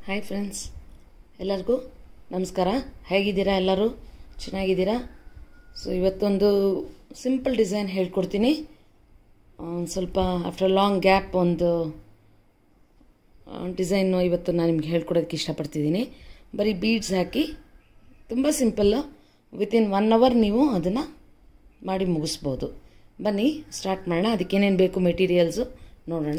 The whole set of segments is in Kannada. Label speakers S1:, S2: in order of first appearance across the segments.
S1: ಹಾಯ್ ಫ್ರೆಂಡ್ಸ್ ಎಲ್ಲರಿಗೂ ನಮಸ್ಕಾರ ಹೇಗಿದ್ದೀರಾ ಎಲ್ಲರೂ ಚೆನ್ನಾಗಿದ್ದೀರಾ ಸೊ ಇವತ್ತೊಂದು ಸಿಂಪಲ್ ಡಿಸೈನ್ ಹೇಳ್ಕೊಡ್ತೀನಿ ಒಂದು ಸ್ವಲ್ಪ ಆಫ್ಟರ್ ಲಾಂಗ್ ಗ್ಯಾಪ್ ಒಂದು ಡಿಸೈನು ಇವತ್ತು ನಾನು ನಿಮ್ಗೆ ಹೇಳ್ಕೊಡೋದಕ್ಕೆ ಇಷ್ಟಪಡ್ತಿದ್ದೀನಿ ಬರೀ ಬೀಡ್ಸ್ ಹಾಕಿ ತುಂಬ ಸಿಂಪಲ್ಲು ವಿತಿನ್ ಒನ್ ಅವರ್ ನೀವು ಅದನ್ನು ಮಾಡಿ ಮುಗಿಸ್ಬೋದು ಬನ್ನಿ ಸ್ಟಾರ್ಟ್ ಮಾಡೋಣ ಅದಕ್ಕೇನೇನು ಬೇಕು ಮೆಟೀರಿಯಲ್ಸು ನೋಡೋಣ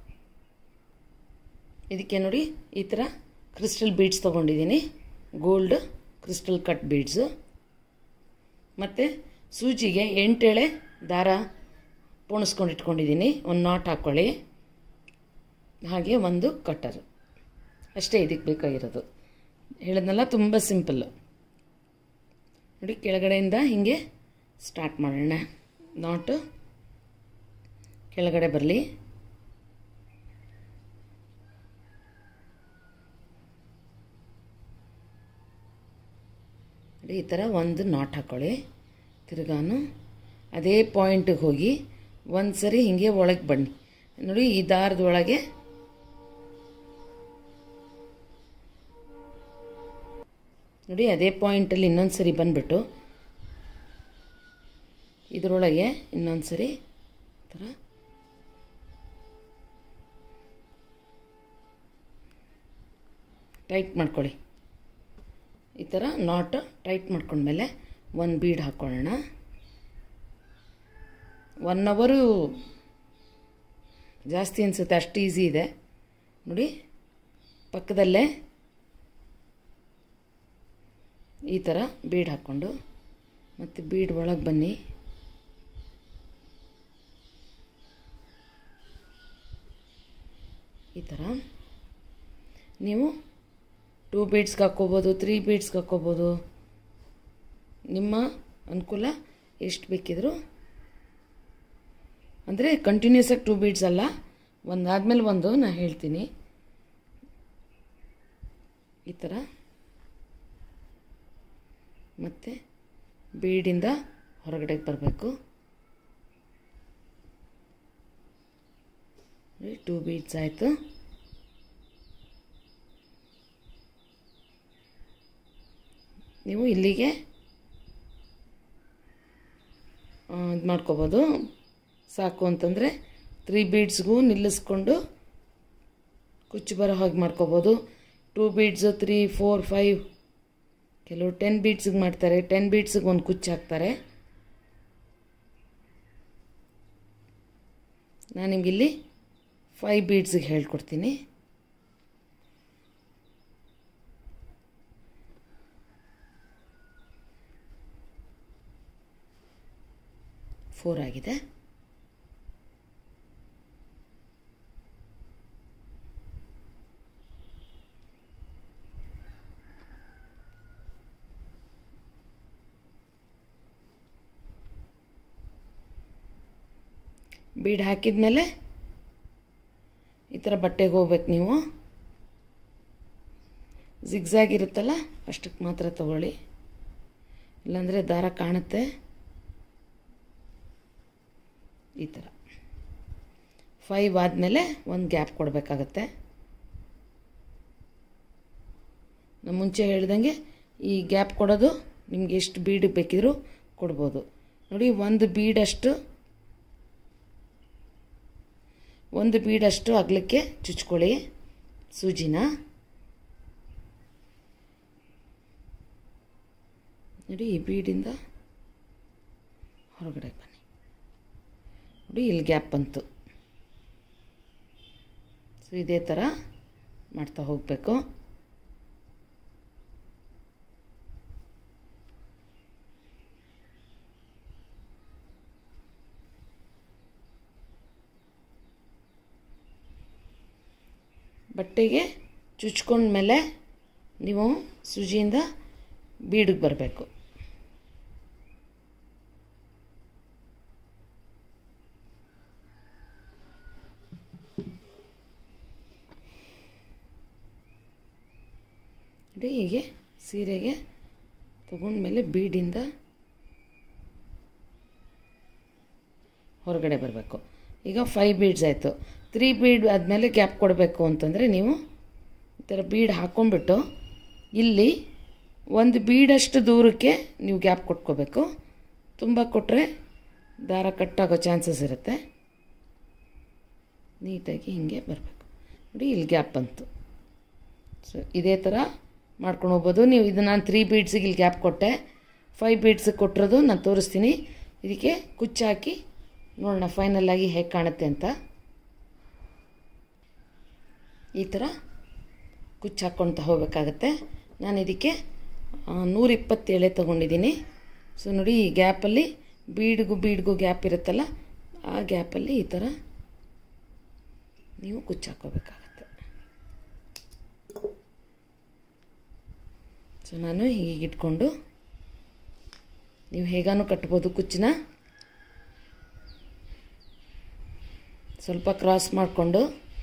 S1: ಇದಕ್ಕೆ ನೋಡಿ ಈ ಥರ ಕ್ರಿಸ್ಟಲ್ ಬೀಡ್ಸ್ ತೊಗೊಂಡಿದ್ದೀನಿ ಗೋಲ್ಡ್ ಕ್ರಿಸ್ಟಲ್ ಕಟ್ ಬೀಡ್ಸು ಮತ್ತು ಸೂಜಿಗೆ ಎಂಟೆಳೆ ದಾರ ಪೋಣಿಸ್ಕೊಂಡು ಇಟ್ಕೊಂಡಿದ್ದೀನಿ ಒಂದು ನಾಟ್ ಹಾಕ್ಕೊಳ್ಳಿ ಹಾಗೆ ಒಂದು ಕಟ್ಟರ್ ಅಷ್ಟೇ ಇದಕ್ಕೆ ಬೇಕಾಗಿರೋದು ಹೇಳಿದ್ನಲ್ಲ ತುಂಬ ಸಿಂಪಲ್ಲು ನೋಡಿ ಕೆಳಗಡೆಯಿಂದ ಹೀಗೆ ಸ್ಟಾರ್ಟ್ ಮಾಡೋಣ ನಾಟು ಕೆಳಗಡೆ ಬರಲಿ ನೋಡಿ ಈ ಥರ ಒಂದು ನಾಟ್ ಹಾಕ್ಕೊಳ್ಳಿ ತಿರ್ಗಾನು ಅದೇ ಪಾಯಿಂಟಿಗೆ ಹೋಗಿ ಒಂದು ಸರಿ ಹೀಗೆ ಒಳಗೆ ಬನ್ನಿ ನೋಡಿ ಈ ದಾರದ ಒಳಗೆ ನೋಡಿ ಅದೇ ಪಾಯಿಂಟಲ್ಲಿ ಇನ್ನೊಂದು ಸರಿ ಬಂದ್ಬಿಟ್ಟು ಇದರೊಳಗೆ ಇನ್ನೊಂದು ಸರಿ ಥರ ಟೈಟ್ ಮಾಡ್ಕೊಳ್ಳಿ ಈ ಥರ ನಾಟ್ ಟೈಟ್ ಮಾಡ್ಕೊಂಡ್ಮೇಲೆ ಒಂದು ಬೀಡ್ ಹಾಕ್ಕೊಳ್ಳೋಣ ಒನ್ ಅವರು ಜಾಸ್ತಿ ಅನಿಸುತ್ತೆ ಅಷ್ಟು ಈಸಿ ಇದೆ ನೋಡಿ ಪಕ್ಕದಲ್ಲೇ ಈ ಥರ ಬೀಡ್ ಹಾಕ್ಕೊಂಡು ಮತ್ತು ಬೀಡ್ ಒಳಗೆ ಬನ್ನಿ ಈ ಥರ ನೀವು ಟೂ ಬೀಡ್ಸ್ಗೆ ಹಾಕ್ಕೋಬೋದು ತ್ರೀ ಬೀಡ್ಸ್ಗೆ ಹಾಕ್ಕೋಬೋದು ನಿಮ್ಮ ಅನುಕೂಲ ಎಷ್ಟು ಬೇಕಿದ್ರು ಅಂದರೆ ಕಂಟಿನ್ಯೂಸ್ ಆಗಿ ಟೂ ಬೀಡ್ಸ್ ಅಲ್ಲ ಒಂದಾದ್ಮೇಲೆ ಒಂದು ನಾನು ಹೇಳ್ತೀನಿ ಈ ಥರ ಮತ್ತು ಬೀಡಿಂದ ಹೊರಗಡೆ ಬರಬೇಕು ಟೂ ಬೀಡ್ಸ್ ಆಯಿತು ನೀವು ಇಲ್ಲಿಗೆ ಇದು ಮಾಡ್ಕೋಬೋದು ಸಾಕು ಅಂತಂದರೆ ತ್ರೀ ಬೀಡ್ಸ್ಗೂ ನಿಲ್ಲಿಸ್ಕೊಂಡು ಕುಚ್ಚು ಬರೋ ಹಾಗೆ ಮಾಡ್ಕೋಬೋದು two beads three four five ಕೆಲವು ಟೆನ್ ಬೀಡ್ಸಿಗೆ ಮಾಡ್ತಾರೆ ಟೆನ್ ಬೀಡ್ಸಿಗೆ ಒಂದು ಕುಚ್ಚು ಹಾಕ್ತಾರೆ ನಾನು ನಿಮಗಿಲ್ಲಿ ಫೈವ್ ಬೀಡ್ಸಿಗೆ ಹೇಳ್ಕೊಡ್ತೀನಿ ಫೋರ್ ಆಗಿದೆ ಬೀಡ್ ಹಾಕಿದ್ಮೇಲೆ ಈ ಥರ ಬಟ್ಟೆಗೆ ಹೋಗ್ಬೇಕು ನೀವು ಜಿಗ್ಜಾಗ್ ಇರುತ್ತಲ್ಲ ಅಷ್ಟಕ್ಕೆ ಮಾತ್ರ ತಗೊಳ್ಳಿ ಇಲ್ಲಾಂದರೆ ದಾರ ಕಾಣುತ್ತೆ ಈ ಥರ ಫೈವ್ ಆದಮೇಲೆ ಒಂದು ಗ್ಯಾಪ್ ಕೊಡಬೇಕಾಗತ್ತೆ ನಾನು ಮುಂಚೆ ಹೇಳ್ದಂಗೆ ಈ ಗ್ಯಾಪ್ ಕೊಡೋದು ನಿಮ್ಗೆ ಎಷ್ಟು ಬೀಡ್ ಬೇಕಿದ್ರೂ ಕೊಡ್ಬೋದು ನೋಡಿ ಒಂದು ಬೀಡಷ್ಟು ಒಂದು ಬೀಡಷ್ಟು ಅಗಲಕ್ಕೆ ಚುಚ್ಕೊಳ್ಳಿ ಸೂಜಿನ ನೋಡಿ ಈ ಬೀಡಿಂದ ಹೊರಗಡೆ ಬನ್ನಿ ನೋಡಿ ಇಲ್ಲಿ ಗ್ಯಾಪ್ ಬಂತು ಸೊ ಇದೇ ಥರ ಮಾಡ್ತಾ ಹೋಗಬೇಕು ಬಟ್ಟೆಗೆ ಚುಚ್ಕೊಂಡ್ಮೇಲೆ ನೀವು ಸೂಜಿಯಿಂದ ಬೀಡಿಗೆ ಬರಬೇಕು ನೋಡಿ ಹೀಗೆ ಸೀರೆಗೆ ತಗೊಂಡ್ಮೇಲೆ ಬೀಡಿಂದ ಹೊರಗಡೆ ಬರಬೇಕು ಈಗ ಫೈವ್ ಬೀಡ್ಸ್ ಆಯಿತು ತ್ರೀ ಬೀಡ್ ಆದಮೇಲೆ ಗ್ಯಾಪ್ ಕೊಡಬೇಕು ಅಂತಂದರೆ ನೀವು ಥರ ಬೀಡ್ ಹಾಕ್ಕೊಂಬಿಟ್ಟು ಇಲ್ಲಿ ಒಂದು ಬೀಡಷ್ಟು ದೂರಕ್ಕೆ ನೀವು ಗ್ಯಾಪ್ ಕೊಟ್ಕೋಬೇಕು ತುಂಬ ಕೊಟ್ಟರೆ ದಾರ ಕಟ್ಟಾಗೋ ಚಾನ್ಸಸ್ ಇರುತ್ತೆ ನೀಟಾಗಿ ಹಿಂಗೆ ಬರಬೇಕು ನೋಡಿ ಇಲ್ಲಿ ಗ್ಯಾಪ್ ಬಂತು ಸೊ ಇದೇ ಥರ ಮಾಡ್ಕೊಂಡು ಹೋಗ್ಬೋದು ನೀವು ಇದು ನಾನು ತ್ರೀ ಬೀಡ್ಸಿಗೆ ಇಲ್ಲಿ ಗ್ಯಾಪ್ ಕೊಟ್ಟೆ ಫೈವ್ ಬೀಡ್ಸಿಗೆ ಕೊಟ್ಟಿರೋದು ನಾನು ತೋರಿಸ್ತೀನಿ ಇದಕ್ಕೆ ಕುಚ್ಚು ಹಾಕಿ ನೋಡೋಣ ಫೈನಲ್ಲಾಗಿ ಹೇಗೆ ಕಾಣುತ್ತೆ ಅಂತ ಈ ಥರ ಕುಚ್ಚು ಹಾಕ್ಕೊಳ್ತಾ ಹೋಗಬೇಕಾಗತ್ತೆ ನಾನು ಇದಕ್ಕೆ ನೂರಿಪ್ಪತ್ತು ಎಳೆ ತೊಗೊಂಡಿದ್ದೀನಿ ಸೊ ನೋಡಿ ಈ ಗ್ಯಾಪಲ್ಲಿ ಬೀಡ್ಗೂ ಬೀಡ್ಗೂ ಗ್ಯಾಪ್ ಇರುತ್ತಲ್ಲ ಆ ಗ್ಯಾಪಲ್ಲಿ ಈ ಥರ ನೀವು ಕುಚ್ಚು ಹಾಕ್ಕೋಬೇಕಾಗತ್ತೆ ಸೊ ನಾನು ಹೀಗೆ ಇಟ್ಕೊಂಡು ನೀವು ಹೇಗಾನು ಕಟ್ಬೋದು ಕುಚ್ಚನ್ನ ಸ್ವಲ್ಪ ಕ್ರಾಸ್ ಮಾಡಿಕೊಂಡು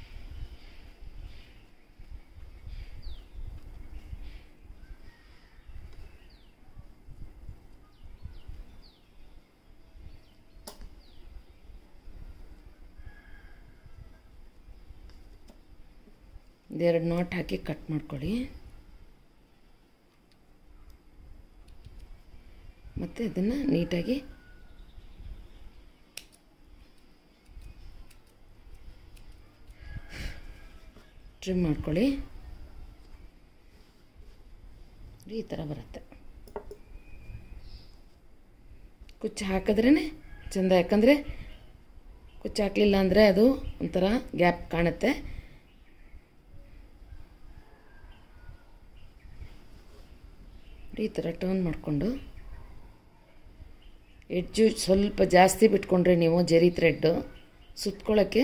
S1: ಇದೆರಡು ನಾಟ್ ಹಾಕಿ ಕಟ್ ಮಾಡ್ಕೊಳ್ಳಿ ಮತ್ತು ಇದನ್ನು ನೀಟಾಗಿ ಟ್ರಿಮ್ ಮಾಡ್ಕೊಳ್ಳಿ ಈ ಥರ ಬರುತ್ತೆ ಕುಚ್ಚು ಹಾಕಿದ್ರೇ ಚೆಂದ ಯಾಕಂದರೆ ಕುಚ್ಚು ಹಾಕಲಿಲ್ಲ ಅಂದರೆ ಅದು ಒಂಥರ ಗ್ಯಾಪ್ ಕಾಣುತ್ತೆ ಈ ಥರ ಟರ್ನ್ ಮಾಡಿಕೊಂಡು ಎಡ್ಜು ಸ್ವಲ್ಪ ಜಾಸ್ತಿ ಬಿಟ್ಕೊಂಡ್ರೆ ನೀವು ಜರಿ ಥ್ರೆಡ್ಡು ಸುತ್ಕೊಳ್ಳೋಕ್ಕೆ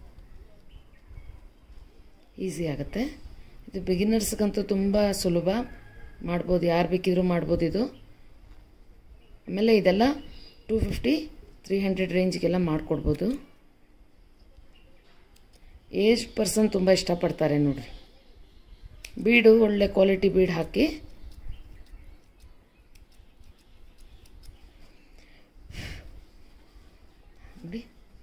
S1: ಈಸಿ ಆಗುತ್ತೆ ಇದು ಬಿಗಿನರ್ಸ್ಗಂತೂ ತುಂಬ ಸುಲಭ ಮಾಡ್ಬೋದು ಯಾರು ಬೇಕಿದ್ರೂ ಮಾಡ್ಬೋದು ಇದು ಆಮೇಲೆ ಇದೆಲ್ಲ ಟೂ ಫಿಫ್ಟಿ ತ್ರೀ ಹಂಡ್ರೆಡ್ ರೇಂಜ್ಗೆಲ್ಲ ಮಾಡಿಕೊಡ್ಬೋದು ಏಜ್ ಪರ್ಸನ್ ತುಂಬ ಇಷ್ಟಪಡ್ತಾರೆ ನೋಡಿರಿ ಬೀಡು ಒಳ್ಳೆ ಕ್ವಾಲಿಟಿ ಬೀಡ್ ಹಾಕಿ ನೋಡಿ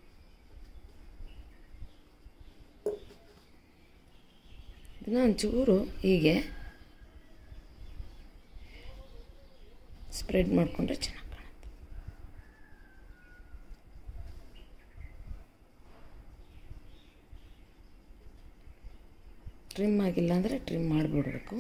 S1: ಇದನ್ನ ಒಂಚೂರು ಹೀಗೆ ಸ್ಪ್ರೆಡ್ ಮಾಡಿಕೊಂಡ್ರೆ ಚೆನ್ನಾಗಿ ಕಾಣುತ್ತೆ ಟ್ರಿಮ್ ಆಗಿಲ್ಲ ಅಂದರೆ ಟ್ರಿಮ್ ಮಾಡಿಬಿಡ್ಬೇಕು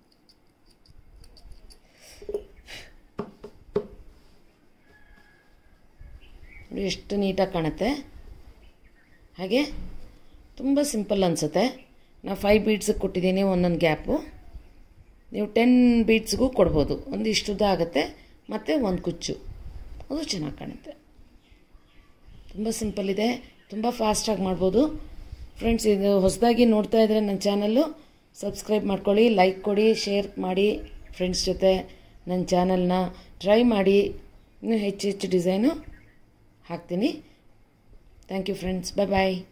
S1: ಎಷ್ಟು ನೀಟಾಗಿ ಕಾಣುತ್ತೆ ಹಾಗೆ ತುಂಬ ಸಿಂಪಲ್ ಅನಿಸುತ್ತೆ ನಾನು ಫೈವ್ ಬೀಡ್ಸಿಗೆ ಕೊಟ್ಟಿದ್ದೀನಿ ಒಂದೊಂದು ಗ್ಯಾಪು ನೀವು ಟೆನ್ ಬೀಡ್ಸ್ಗೂ ಕೊಡ್ಬೋದು ಒಂದು ಇಷ್ಟುದ್ದ ಆಗುತ್ತೆ ಮತ್ತು ಒಂದು ಕುಚ್ಚು ಅದು ಚೆನ್ನಾಗಿ ಕಾಣುತ್ತೆ ತುಂಬ ಸಿಂಪಲ್ ಇದೆ ತುಂಬ ಫಾಸ್ಟಾಗಿ ಮಾಡ್ಬೋದು ಫ್ರೆಂಡ್ಸ್ ಇದು ಹೊಸದಾಗಿ ನೋಡ್ತಾ ಇದ್ದರೆ ನನ್ನ ಚಾನಲ್ಲು ಸಬ್ಸ್ಕ್ರೈಬ್ ಮಾಡ್ಕೊಳ್ಳಿ ಲೈಕ್ ಕೊಡಿ ಶೇರ್ ಮಾಡಿ ಫ್ರೆಂಡ್ಸ್ ಜೊತೆ ನನ್ನ ಚಾನಲ್ನ ಟ್ರೈ ಮಾಡಿ ಇನ್ನೂ ಹೆಚ್ಚು ಹೆಚ್ಚು ಡಿಸೈನು ಹಾಕ್ತೀನಿ thank you friends bye bye